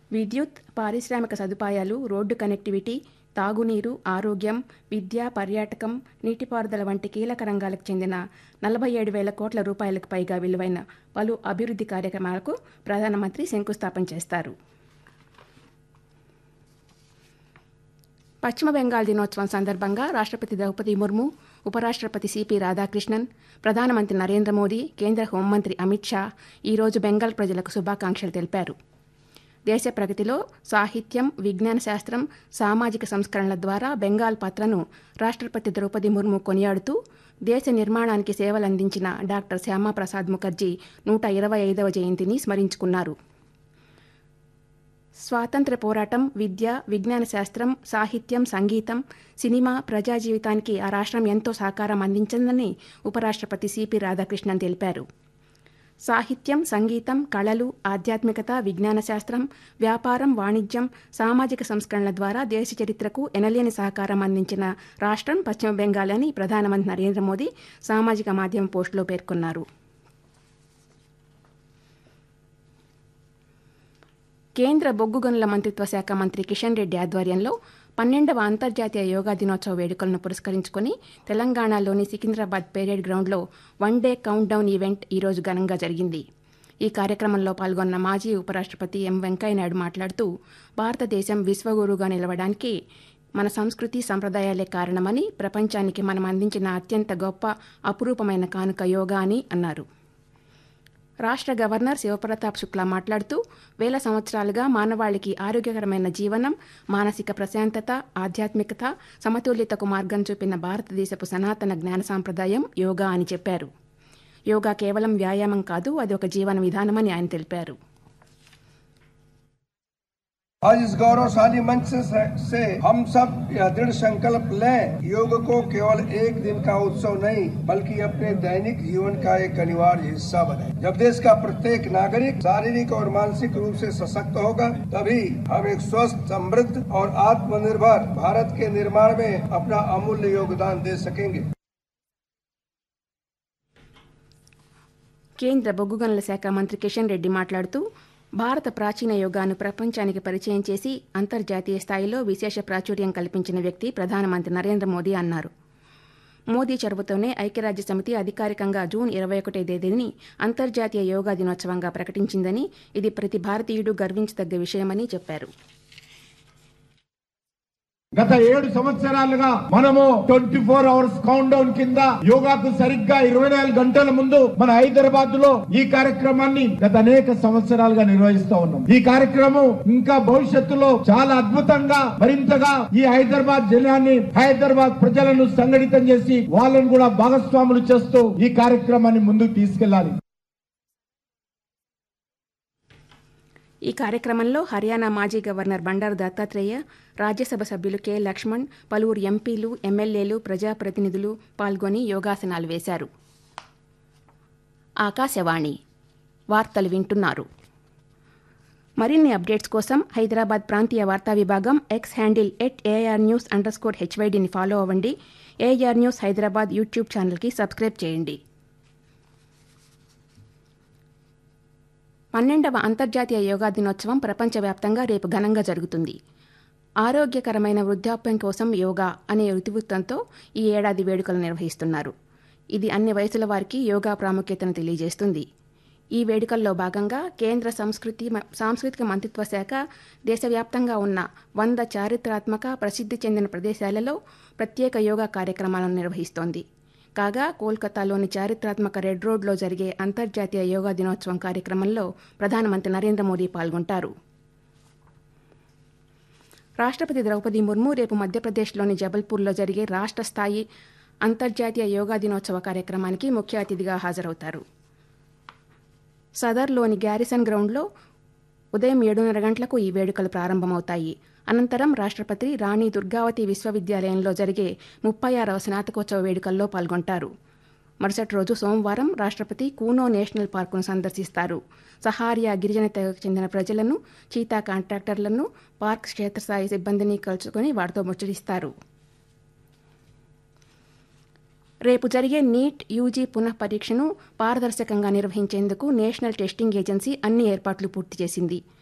విద్యుత్ పారిశ్రామిక సదుపాయాలు రోడ్డు కనెక్టివిటీ తాగునీరు ఆరోగ్యం విద్య పర్యాటకం నీటిపారుదల వంటి కీలక రంగాలకు చెందిన నలభై ఏడు వేల కోట్ల రూపాయలకు పైగా విలువైన పలు అభివృద్ధి కార్యక్రమాలకు ప్రధానమంత్రి శంకుస్థాపన చేస్తారు పశ్చిమ బెంగాల్ దినోత్సవం సందర్భంగా రాష్ట్రపతి ద్రౌపది ముర్ము ఉపరాష్ట్రపతి సిపి రాధాకృష్ణన్ ప్రధానమంత్రి నరేంద్ర మోదీ కేంద్ర హోంమంత్రి అమిత్ షా ఈరోజు బెంగాల్ ప్రజలకు శుభాకాంక్షలు తెలిపారు దేశ ప్రగతిలో సాహిత్యం విజ్ఞాన శాస్త్రం సామాజిక సంస్కరణల ద్వారా బెంగాల్ పాత్రను రాష్ట్రపతి ద్రౌపది ముర్ము కొనియాడుతూ దేశ నిర్మాణానికి సేవలందించిన డాక్టర్ శ్యామాప్రసాద్ ముఖర్జీ నూట ఇరవై ఐదవ జయంతిని స్మరించుకున్నారు స్వాతంత్ర పోరాటం విద్య విజ్ఞాన శాస్త్రం సాహిత్యం సంగీతం సినిమా ప్రజా జీవితానికి ఆ రాష్ట్రం ఎంతో సహకారం అందించిందని ఉపరాష్ట్రపతి సిపి రాధాకృష్ణన్ తెలిపారు సాహిత్యం సంగీతం కళలు ఆధ్యాత్మికత విజ్ఞాన శాస్త్రం వ్యాపారం వాణిజ్యం సామాజిక సంస్కరణల ద్వారా దేశ చరిత్రకు ఎనలేని సహకారం అందించిన రాష్ట్రం పశ్చిమ బెంగాల్ అని ప్రధానమంత్రి నరేంద్ర మోదీ సామాజిక మాధ్యమ పోస్టులో పేర్కొన్నారు కేంద్ర బొగ్గు గనుల మంత్రిత్వ శాఖ మంత్రి కిషన్ రెడ్డి ఆధ్వర్యంలో పన్నెండవ అంతర్జాతీయ యోగా దినోత్సవ వేడుకలను పురస్కరించుకుని తెలంగాణలోని సికింద్రాబాద్ పేరేడ్ గ్రౌండ్లో one day count down event ఈరోజు ఘనంగా జరిగింది ఈ కార్యక్రమంలో పాల్గొన్న మాజీ ఉపరాష్ట్రపతి ఎం వెంకయ్యనాయుడు మాట్లాడుతూ భారతదేశం విశ్వగురువుగా నిలవడానికి మన సంస్కృతి సంప్రదాయాలే కారణమని ప్రపంచానికి మనం అందించిన అత్యంత గొప్ప అపురూపమైన కానుక యోగా అని అన్నారు రాష్ట్ర గవర్నర్ శివప్రతాప్ శుక్లా మాట్లాడుతూ వేల సంవత్సరాలుగా మానవాళికి ఆరోగ్యకరమైన జీవనం మానసిక ప్రశాంతత ఆధ్యాత్మికత సమతుల్యతకు మార్గం చూపిన భారతదేశపు సనాతన జ్ఞాన సాంప్రదాయం యోగా అని చెప్పారు యోగా కేవలం వ్యాయామం కాదు అది ఒక జీవన విధానమని ఆయన తెలిపారు आज इस गौरवशाली मंच से, से हम सब यह दृढ़ संकल्प लें योग को केवल एक दिन का उत्सव नहीं बल्कि अपने दैनिक जीवन का एक अनिवार्य हिस्सा बने जब देश का प्रत्येक नागरिक शारीरिक और मानसिक रूप से सशक्त होगा तभी हम एक स्वस्थ समृद्ध और आत्मनिर्भर भारत के निर्माण में अपना अमूल्य योगदान दे सकेंगे కేంద్ర బొగ్గు గనుల శాఖ మంత్రి కిషన్ రెడ్డి మాట్లాడుతూ భారత ప్రాచీన యోగాను ప్రపంచానికి పరిచయం చేసి అంతర్జాతీయ స్థాయిలో విశేష ప్రాచుర్యం కల్పించిన వ్యక్తి ప్రధానమంత్రి నరేంద్ర మోదీ అన్నారు మోదీ చొరవతోనే ఐక్యరాజ్య సమితి అధికారికంగా జూన్ ఇరవై ఒకటో తేదీని అంతర్జాతీయ యోగా దినోత్సవంగా ప్రకటించిందని ఇది ప్రతి భారతీయుడు గర్వించదగ్గ విషయమని చెప్పారు గత ఏడు సంవత్సరాలుగా మనము twenty four hours count down కింద యోగాకు సరిగ్గా ఇరవై నాలుగు గంటల ముందు మన హైదరాబాద్ లో ఈ కార్యక్రమాన్ని గత అనేక సంవత్సరాలుగా నిర్వహిస్తూ ఉన్నాం ఈ కార్యక్రమం ఇంకా భవిష్యత్తులో చాలా అద్భుతంగా మరింతగా ఈ హైదరాబాద్ జిల్లాని హైదరాబాద్ ప్రజలను సంఘటితం చేసి వాళ్ళను కూడా భాగస్వాములు చేస్తూ ఈ కార్యక్రమాన్ని ముందుకు తీసుకెళ్లాలి ఈ కార్యక్రమంలో హర్యానా మాజీ గవర్నర్ బండారు దత్తాత్రేయ రాజ్యసభ సభ్యులు కె లక్ష్మణ్ పలువురు ఎంపీలు ఎమ్మెల్యేలు ప్రజాప్రతినిధులు పాల్గొని యోగాసనాలు వేశారు ఆకాశవాణి వార్తలు వింటున్నారు మరిన్ని అప్డేట్స్ కోసం హైదరాబాద్ ప్రాంతీయ వార్తా విభాగం X handle at AR news underscore హెచ్వైడిని ఫాలో అవ్వండి ఏఆర్ న్యూస్ హైదరాబాద్ యూట్యూబ్ ఛానల్కి సబ్స్క్రైబ్ చేయండి పన్నెండవ అంతర్జాతీయ యోగా దినోత్సవం ప్రపంచవ్యాప్తంగా రేపు ఘనంగా జరుగుతుంది ఆరోగ్యకరమైన వృద్ధాప్యం కోసం యోగా అనే ఇతివృత్తంతో ఈ ఏడాది వేడుకలు నిర్వహిస్తున్నారు ఇది అన్ని వయసుల వారికి యోగా ప్రాముఖ్యతను తెలియజేస్తుంది ఈ వేడుకల్లో భాగంగా కేంద్ర సంస్కృతి సాంస్కృతిక మంత్రిత్వ శాఖ దేశవ్యాప్తంగా ఉన్న వంద చారిత్రాత్మక ప్రసిద్ధి చెందిన ప్రదేశాలలో ప్రత్యేక యోగా కార్యక్రమాలను నిర్వహిస్తోంది కాగా కోల్కతాలోని చారిత్రాత్మక రెడ్ రోడ్లో జరిగే అంతర్జాతీయ యోగా దినోత్సవం కార్యక్రమంలో ప్రధానమంత్రి నరేంద్ర మోదీ పాల్గొంటారు రాష్ట్రపతి ద్రౌపది ముర్ము రేపు మధ్యప్రదేశ్లోని జబల్పూర్లో జరిగే రాష్ట్ర స్థాయి అంతర్జాతీయ యోగా దినోత్సవ కార్యక్రమానికి ముఖ్య అతిథిగా హాజరవుతారు సదర్లోని గ్యారిసన్ గ్రౌండ్లో ఉదయం ఏడున్నర గంటలకు ఈ వేడుకలు ప్రారంభమవుతాయి అనంతరం రాష్ట్రపతి రాణి దుర్గావతి విశ్వవిద్యాలయంలో జరిగే ముప్పై ఆరవ స్నాతకోత్సవ వేడుకల్లో పాల్గొంటారు మరుసటి రోజు సోమవారం రాష్ట్రపతి కూనో నేషనల్ పార్కును సందర్శిస్తారు సహారియా గిరిజన తెగకు చెందిన ప్రజలను చీతా కాంట్రాక్టర్లను పార్క్ క్షేత్రస్థాయి సిబ్బందిని కలుసుకొని వారితో ముచ్చటిస్తారు రేపు జరిగే నీట్ యూజీ పునః పరీక్షను పారదర్శకంగా నిర్వహించేందుకు నేషనల్ టెస్టింగ్ ఏజెన్సీ అన్ని ఏర్పాట్లు పూర్తి చేసింది